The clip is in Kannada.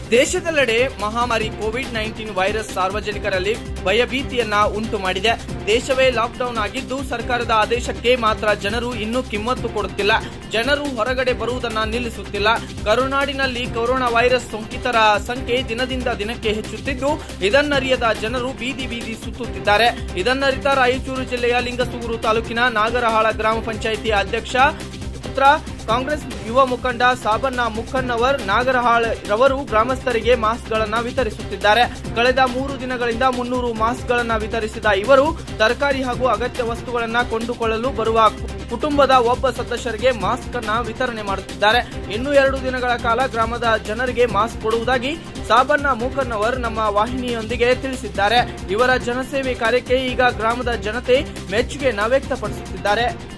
ದೇಶದೆಲ್ಲೆಡೆ ಮಹಾಮಾರಿ ಕೋವಿಡ್ ನೈನ್ಟೀನ್ ವೈರಸ್ ಸಾರ್ವಜನಿಕರಲ್ಲಿ ಭಯಭೀತಿಯನ್ನ ಉಂಟು ಮಾಡಿದೆ ದೇಶವೇ ಲಾಕ್ಡೌನ್ ಆಗಿದ್ದು ಸರ್ಕಾರದ ಆದೇಶಕ್ಕೆ ಮಾತ್ರ ಜನರು ಇನ್ನೂ ಕಿಮ್ಮತ್ತು ಕೊಡುತ್ತಿಲ್ಲ ಜನರು ಹೊರಗಡೆ ಬರುವುದನ್ನ ನಿಲ್ಲಿಸುತ್ತಿಲ್ಲ ಕರುನಾಡಿನಲ್ಲಿ ಕೊರೋನಾ ವೈರಸ್ ಸೋಂಕಿತರ ಸಂಖ್ಯೆ ದಿನದಿಂದ ದಿನಕ್ಕೆ ಹೆಚ್ಚುತ್ತಿದ್ದು ಇದನ್ನರಿಯದ ಜನರು ಬೀದಿ ಬೀದಿ ಸುತ್ತುತ್ತಿದ್ದಾರೆ ಇದನ್ನರಿತ ರಾಯಚೂರು ಜಿಲ್ಲೆಯ ಲಿಂಗಸೂರು ತಾಲೂಕಿನ ನಾಗರಹಾಳ ಗ್ರಾಮ ಪಂಚಾಯಿತಿ ಅಧ್ಯಕ್ಷ ಪುತ್ರ ಕಾಂಗ್ರೆಸ್ ಯುವ ಮುಖಂಡ ಸಾಬಣ್ಣ ಮುಖನ್ನವರ್ ನಾಗರಹಾಳ್ ರವರು ಗ್ರಾಮಸ್ಥರಿಗೆ ಮಾಸ್ಕ್ಗಳನ್ನ ವಿತರಿಸುತ್ತಿದ್ದಾರೆ ಕಳೆದ ಮೂರು ದಿನಗಳಿಂದ ಮುನ್ನೂರು ಮಾಸ್ಕ್ಗಳನ್ನ ವಿತರಿಸಿದ ಇವರು ತರಕಾರಿ ಹಾಗೂ ಅಗತ್ಯ ವಸ್ತುಗಳನ್ನ ಕೊಂಡುಕೊಳ್ಳಲು ಬರುವ ಕುಟುಂಬದ ಒಬ್ಬ ಸದಸ್ಯರಿಗೆ ಮಾಸ್ಕ್ ಅನ್ನ ವಿತರಣೆ ಮಾಡುತ್ತಿದ್ದಾರೆ ಇನ್ನು ಎರಡು ದಿನಗಳ ಕಾಲ ಗ್ರಾಮದ ಜನರಿಗೆ ಮಾಸ್ಕ್ ಕೊಡುವುದಾಗಿ ಸಾಬಣ್ಣ ಮೂಕನ್ನವರ್ ನಮ್ಮ ವಾಹಿನಿಯೊಂದಿಗೆ ತಿಳಿಸಿದ್ದಾರೆ ಇವರ ಜನಸೇವೆ ಕಾರ್ಯಕ್ಕೆ ಈಗ ಗ್ರಾಮದ ಜನತೆ ಮೆಚ್ಚುಗೆಯನ್ನ ವ್ಯಕ್ತಪಡಿಸುತ್ತಿದ್ದಾರೆ